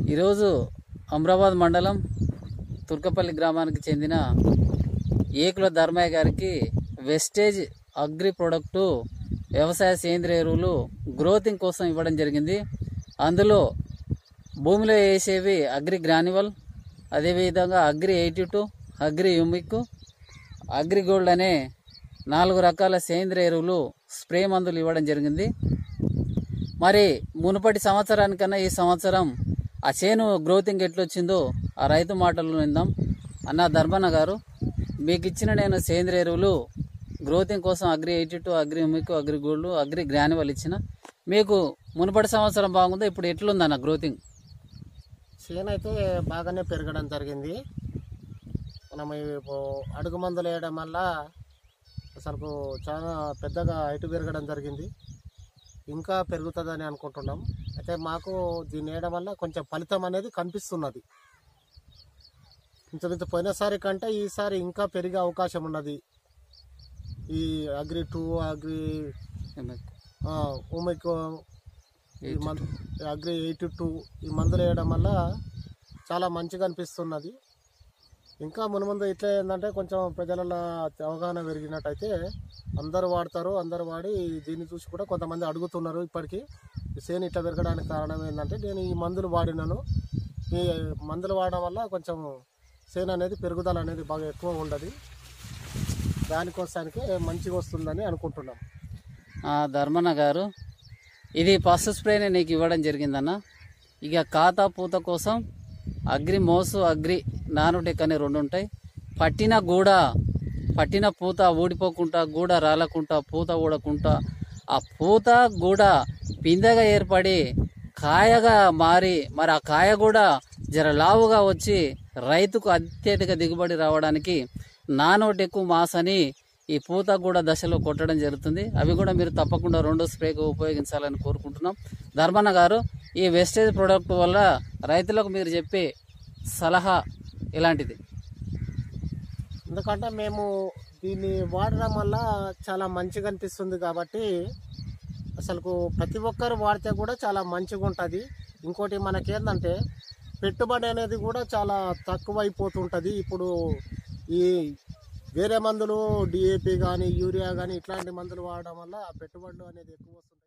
ఈరోజు అమరాబాద్ మండలం తుర్కపల్లి గ్రామానికి చెందిన ఏకుల ధర్మయ్య గారికి వెస్టేజ్ అగ్రి ప్రొడక్టు వ్యవసాయ సేంద్రియ ఎరువులు గ్రోతింగ్ కోసం ఇవ్వడం జరిగింది అందులో భూమిలో వేసేవి అగ్రి గ్రాన్యువల్ అదేవిధంగా agri eighty two agri humic agri gold అనే నాలుగు రకాల సేంద్రియ ఎరువులు స్ప్రే మందులు ఇవ్వడం జరిగింది మరి మునుపటి సంవత్సరానికన్నా ఈ సంవత్సరం ఆ చేను గ్రోతింగ్ ఎట్లొచ్చిందో ఆ రైతు మాటలు విందాం అన్న ధర్మన్న గారు మీకు ఇచ్చిన నేను సేంద్రియ ఎరువులు గ్రోతింగ్ కోసం అగ్రి ఎయిటీ టూ అగ్రి మీకు అగ్రి గోల్డ్ అగ్రి గ్రాన్యువల్ ఇచ్చిన మీకు మునుపటి సంవత్సరం బాగుందో ఇప్పుడు ఎట్లుందన్న గ్రోతింగ్ చేను అయితే బాగానే పెరగడం జరిగింది మనం ఈ ఓ- అడుగు మందులు వేయడం వల్ల అసలు చాలా పెద్దగా హైట్ పెరగడం జరిగింది ఇంకా పెరుగుతుందని అనుకుంటున్నాం అయితే మాకు దీన్ని వేయడం వల్ల కొంచెం ఫలితం అనేది కనిపిస్తున్నది ఇంత ఇంత పోయినసారి కంటే ఈసారి ఇంకా పెరిగే అవకాశం ఉన్నది ఈ అగ్రి టూ అగ్రి ఉమెక్ ఈ మందు అగ్రి ఎయిటీ టూ ఈ మందులు వేయడం వల్ల చాలా మంచిగా అనిపిస్తున్నది ఇంకా మునుముందు ఇట్లా ఏంటంటే కొంచెం ప్రజలలో అవగాహన పెరిగినట్టయితే అందరూ వాడతారు అందరూ వాడి దీన్ని చూసి కూడా కొంతమంది అడుగుతున్నారు ఇప్పటికీ ఈ చేను ఇట్లా పెరగడానికి కారణం ఏంటంటే నేను ఈ మందులు వాడినాను ఈ మందులు వాడడం వల్ల కొంచెం చేను అనేది పెరుగుదల అనేది బాగా ఎక్కువ ఉండదు దానికోసానికి మంచిగా వస్తుందని అనుకుంటున్నాం ఆ, ధర్మన్న గారు ఇది ఫస్ట్ స్ప్రేనే నీకు ఇవ్వడం జరిగిందన్న ఇక ఖాతా పూత కోసం అగ్రి మోసు అగ్రి నానుటెక్ అనే రెండు ఉంటాయి పట్టిన గూడ పట్టిన పూత ఊడిపోకుండా గూడ రాలకుండా పూత ఊడకుండా ఆ పూత గూడ పిందెగా ఏర్పడి కాయగా మారి మరి ఆ కాయ కూడా జర లావుగా వచ్చి రైతుకు అత్యధిక దిగుబడి రావడానికి నానోటెక్కు మాస్ అని ఈ పూత కూడా దశలో కొట్టడం జరుగుతుంది అవి కూడా మీరు తప్పకుండా రెండో స్ప్రేకు ఉపయోగించాలని కోరుకుంటున్నాం ధర్మన్న గారు ఈ వెస్టేజ్ ప్రోడక్ట్ వల్ల రైతులకు మీరు చెప్పే సలహా ఎలాంటిది ఎందుకంటే మేము దీన్ని వాడడం వల్ల చాలా మంచిగా అనిపిస్తుంది కాబట్టి అసలు ప్రతి ఒక్కరు వాడితే కూడా చాలా మంచిగా ఉంటుంది ఇంకోటి మనకేందంటే పెట్టుబడి అనేది కూడా చాలా తక్కువైపోతుంటుంది ఇప్పుడు ఈ వేరే మందులు డిఏపి కానీ యూరియా కానీ ఇట్లాంటి మందులు వాడడం వల్ల పెట్టుబడులు అనేది ఎక్కువ వస్తుంది